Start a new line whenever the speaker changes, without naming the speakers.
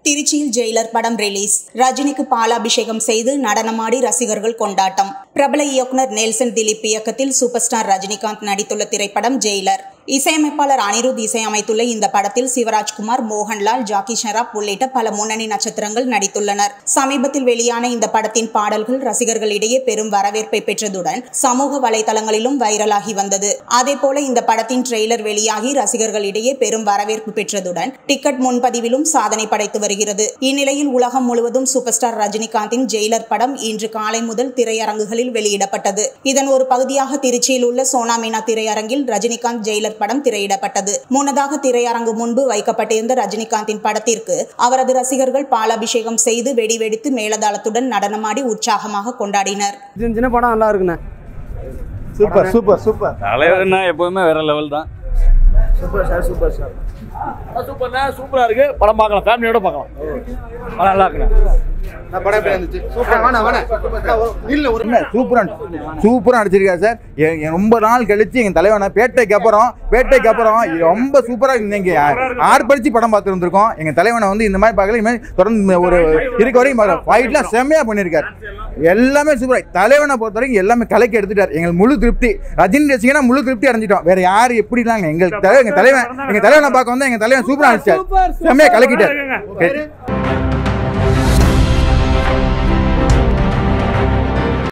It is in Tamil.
திருச்சியில் ஜெயிலர் படம் ரிலீஸ் ரஜினிக்கு பாலாபிஷேகம் செய்து நடனமாடி ரசிகர்கள் கொண்டாட்டம் பிரபல இயக்குனர் நெல்சன் திலீப் இயக்கத்தில் சூப்பர் ஸ்டார் ரஜினிகாந்த் நடித்துள்ள திரைப்படம் ஜெயிலர் இசையமைப்பாளர் அனிருத் இசையமைத்துள்ள இந்த படத்தில் சிவராஜ்குமார் மோகன்லால் ஜாக்கி ஷெராப் உள்ளிட்ட பல முன்னணி நட்சத்திரங்கள் நடித்துள்ளனர் சமீபத்தில் வெளியான இந்த படத்தின் பாடல்கள் ரசிகர்களிடையே பெரும் வரவேற்பை பெற்றதுடன் சமூக வலைதளங்களிலும் வைரலாகி வந்தது அதேபோல இந்த படத்தின் ட்ரெய்லர் வெளியாகி ரசிகர்களிடையே பெரும் வரவேற்பு பெற்றதுடன் டிக்கெட் முன்பதிவிலும் சாதனை படைத்து வருகிறது இந்நிலையில் உலகம் முழுவதும் சூப்பர் ஸ்டார் ரஜினிகாந்தின் ஜெயிலர் படம் இன்று காலை முதல் திரையரங்குகளில் வெளியிடப்பட்டது இதன் ஒரு பகுதியாக திருச்சியில் உள்ள சோனா மீனா திரையரங்கில் ரஜினிகாந்த் ஜெயிலர் படம் திரையிடப்பட்டது முன்னதாக திரையரங்கு முன்பு வைக்கப்பட்டிருந்த ரஜினிகாந்தின் படத்திற்கு அவரது ரசிகர்கள் பாலாபிஷேகம் செய்து வெடி வெடித்து மேலதாளத்துடன் நடனமாடி உற்சாகமாக கொண்டாடினர்
சின்ன சின்ன படம் நல்லா இருக்குண்ணே
சூப்பர் சூப்பர் சூப்பர்
தலைவர்னா எப்போதுமே வேற லெவல் தான்
சூப்பர் சார் சூப்பர் சார்
சூப்பர்ண்ணா சூப்பரா இருக்கு படம் பார்க்கலாம் ஃபேமிலியோட பார்க்கலாம் படம் நல்லா இருக்குண்ணா
நான் படம் எப்படி இருந்துச்சு சூப்பர் வேணா வேணா இல்ல ஒரு
சூப்பரா சூப்பரா நடிச்சிருக்காரு சார் எ- எ- ரொம்ப நாள் கழிச்சு எங்க தலைவனை பேட்டைக்கு அப்புறம் பேட்டைக்கு அப்புறம் இது ரொம்ப சூப்பரா இன்னைக்கு ஆர்ப்பரிச்சு படம் பார்த்து வந்திருக்கோம் எங்க தலைவனை வந்து இந்த மாதிரி பார்க்கல இந்த மாதிரி தொடர்ந்து ஒரு இருக்க வரைக்கும் பார்க்கலாம் ஃபைட்லாம் செம்மையா பண்ணியிருக்காரு எல்லாமே சூப்பரா தலைவனை பொறுத்த வரைக்கும் எல்லாமே கலைக்கு எடுத்துட்டார் எங்களுக்கு முழு திருப்தி ரஜினி ரசிகனா முழு திருப்தி அடைஞ்சிட்டோம் வேற யாரு எப்படிலாம் இல்ல. எங்க தலைவர் எங்க தலைவன் எங்க தலைவனை பார்க்க வந்து எங்க தலைவன் சூப்பரா நடிச்சார் செம்மையா கலக்கிட்டார்